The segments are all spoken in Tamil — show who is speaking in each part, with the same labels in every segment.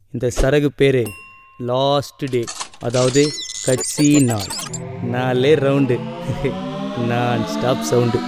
Speaker 1: இந்த சரகு பேர் லாஸ்ட் டே அதாவது கட்சி நாள் நாலே ரவுண்டு நான் ஸ்டாப் சவுண்டு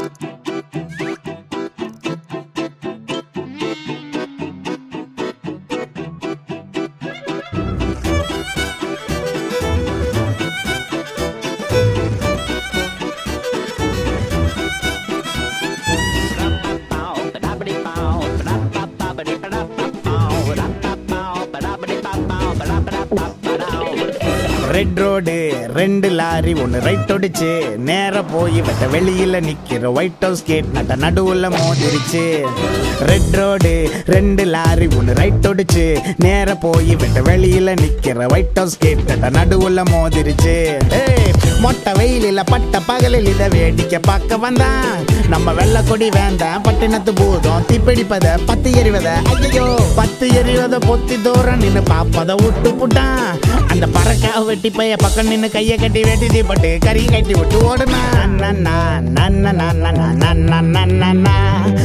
Speaker 2: ரெட் ரோடு ரெண்டு லாரி ஒன்று ரைட் ஒடிச்சு நேரா போய் வெட்ட வெளியில நிக்கிற ஒயிட் ஹவுஸ் கேட் நட்ட நடுவுல மோதிருச்சு ரெட் ரோடு ரெண்டு லாரி ஒன்று ரைட் ஒடிச்சு நேரா போய் வெட்ட வெளியில நிக்கிற ஒயிட் ஹவுஸ் கேட் நட்ட நடுவுல மோதிருச்சு ஏய், மொட்டை வெயிலில் பட்ட பகலில் இதை வேடிக்கை பார்க்க வந்தான் நம்ம வெள்ளை கொடி வேண்டாம் பட்டினத்து பூதம் தீப்பிடிப்பத பத்து எறிவத ஐயோ பத்து எறிவத பொத்தி தூரம் நின்னு பாப்பத விட்டு புட்டான் அந்த பறக்கா வெட்டி பைய பக்கம் நின்னு கைய கட்டி வெட்டி தீப்பட்டு கறி கட்டி விட்டு ஓடுனா நன்னா நன்னா நன்னா நன்னா நன்னா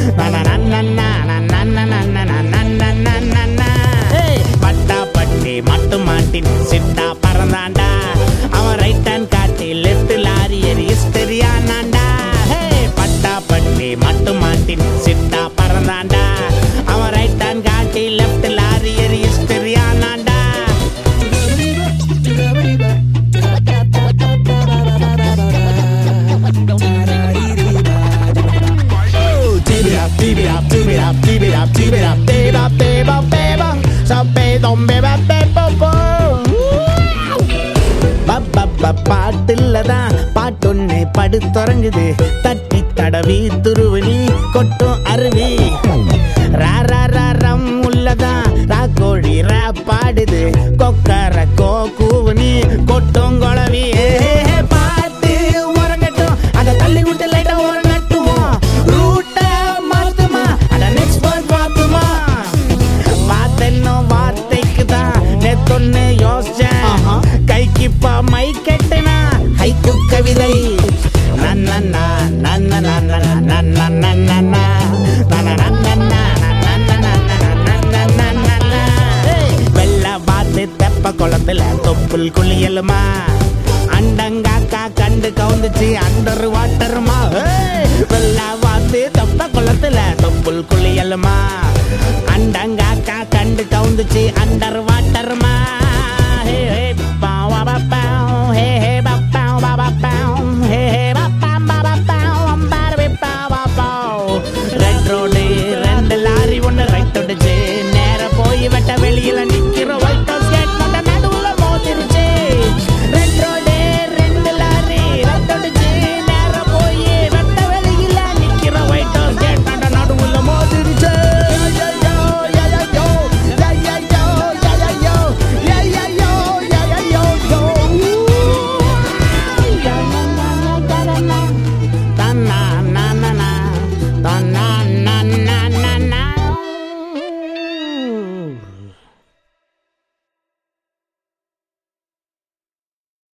Speaker 2: நன்னா பட்டா பட்டி மட்டு மாட்டின் சிட்டா பறந்தாண்டா அவன் ரைட் ஹேண்ட் காட்டி லெஃப்ட் லாரி எரி தெரியானாண்டா பட்டா பட்டி மட்டு மாட்டின் சிட்டா பறந்தாண்டா அவன் ரைட் ஹேண்ட் காட்டி லெஃப்ட் லாரி எரி தெரியானாண்டா Tip it up, tip it up, tip it up, tip it up, tip it up, tip up, tip up, tip up. So be dum be ba be bo bo. பப்பப்ப பாட்டுல தான் பாட்டொன்னு படுத்துறங்குது தட்டி தடவி துருவனி கொட்டும் அருவி ரா ரா ரா ரம் உள்ளதான் ரா கோழி ரா பாடுது கொக்கர கோ கூவனி கொட்டும் குழவி ஏ, பாட்டு உறங்கட்டும் அதை தள்ளி விட்டு லைட்டா உறங்கட்டுமா ரூட்ட மாத்துமா அட நெக்ஸ்ட் பாயிண்ட் பார்த்துமா பார்த்தென்னும் வார்த்தைக்கு தான் நேத்தொன்னு யோசிச்சேன் கைக்குப்பா மை கெட்டனா ஹைக்கு கவிதை நன்னண்ணா நன்னண்ணா நன்னண்ணா நன்னண்ணா நன்னண்ணா நன்னண்ணா வெள்ள பார்த்து தெப்ப குளத்துல தொப்புள் குளியலுமா அண்டங்காக்கா கண்டு கவுந்துச்சு அண்டர் வாட்டருமா வெள்ள பார்த்து தெப்ப குளத்துல தொப்புள் குளியலுமா அண்டங்காக்கா கண்டு கவுந்துச்சு அண்டர்